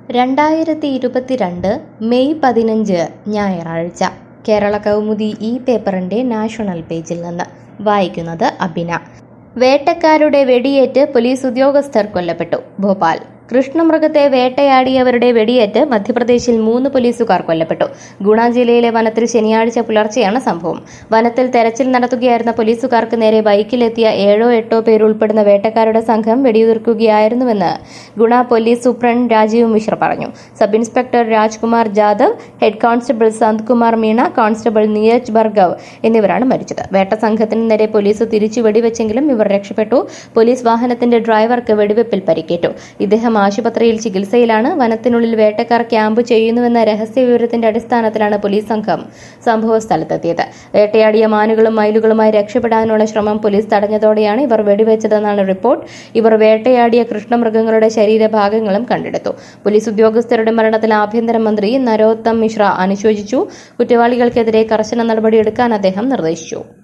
രണ്ടായിരത്തി ഇരുപത്തിരണ്ട് മെയ് പതിനഞ്ച് ഞായറാഴ്ച കേരള കൗമുദി ഈ പേപ്പറിൻ്റെ നാഷണൽ പേജിൽ നിന്ന് വായിക്കുന്നത് അബിന വേട്ടക്കാരുടെ വെടിയേറ്റ് പോലീസ് ഉദ്യോഗസ്ഥർ കൊല്ലപ്പെട്ടു ഭോപ്പാൽ കൃഷ്ണമൃഗത്തെ വേട്ടയാടിയവരുടെ വെടിയേറ്റ് മധ്യപ്രദേശിൽ മൂന്ന് പോലീസുകാർ കൊല്ലപ്പെട്ടു ഗുണ ജില്ലയിലെ വനത്തിൽ ശനിയാഴ്ച പുലർച്ചെയാണ് സംഭവം വനത്തിൽ തെരച്ചിൽ നടത്തുകയായിരുന്ന പോലീസുകാർക്ക് നേരെ ബൈക്കിലെത്തിയ ഏഴോ എട്ടോ പേരുൾപ്പെടുന്ന വേട്ടക്കാരുടെ സംഘം വെടിയുതിർക്കുകയായിരുന്നുവെന്ന് ഗുണ പോലീസ് സൂപ്രണ്ട് രാജീവ് മിശ്ര പറഞ്ഞു sub inspector Rajkumar Jadhav head constable Santkumar Meena constable Neeraj Bhargav എന്നിവരാണ് മരിച്ചത് വേട്ട സംഘത്തിന് നേരെ പോലീസ് തിരിച്ചു വെടിവെച്ചെങ്കിലും ഇവർ രക്ഷപ്പെട്ടു പോലീസ് വാഹനത്തിന്റെ ഡ്രൈവർക്ക് വെടിവെപ്പിൽ പരിക്കേറ്റു ഇദ്ദേഹം ആശുപത്രിയിൽ ചികിത്സയിലാണ് വനത്തിനുള്ളിൽ വേട്ടക്കാർ ക്യാമ്പ് ചെയ്യുന്നുവെന്ന രഹസ്യ വിവരത്തിന്റെ അടിസ്ഥാനത്തിലാണ് പോലീസ് സംഘം സംഭവ സ്ഥലത്തെത്തിയത് വേട്ടയാടിയ മാനുകളും മയിലുകളുമായി രക്ഷപ്പെടാനുള്ള ശ്രമം പോലീസ് തടഞ്ഞതോടെയാണ് ഇവർ വെടിവെച്ചതെന്നാണ് റിപ്പോർട്ട് ഇവർ വേട്ടയാടിയ കൃഷ്ണമൃഗങ്ങളുടെ ശരീരഭാഗങ്ങളും കണ്ടെടുത്തു പോലീസ് ഉദ്യോഗസ്ഥരുടെ മരണത്തിൽ ആഭ്യന്തരമന്ത്രി നരോത്തം മിശ്ര അനുശോചിച്ചു കുറ്റവാളികൾക്കെതിരെ കർശന നടപടിയെടുക്കാൻ അദ്ദേഹം നിർദ്ദേശിച്ചു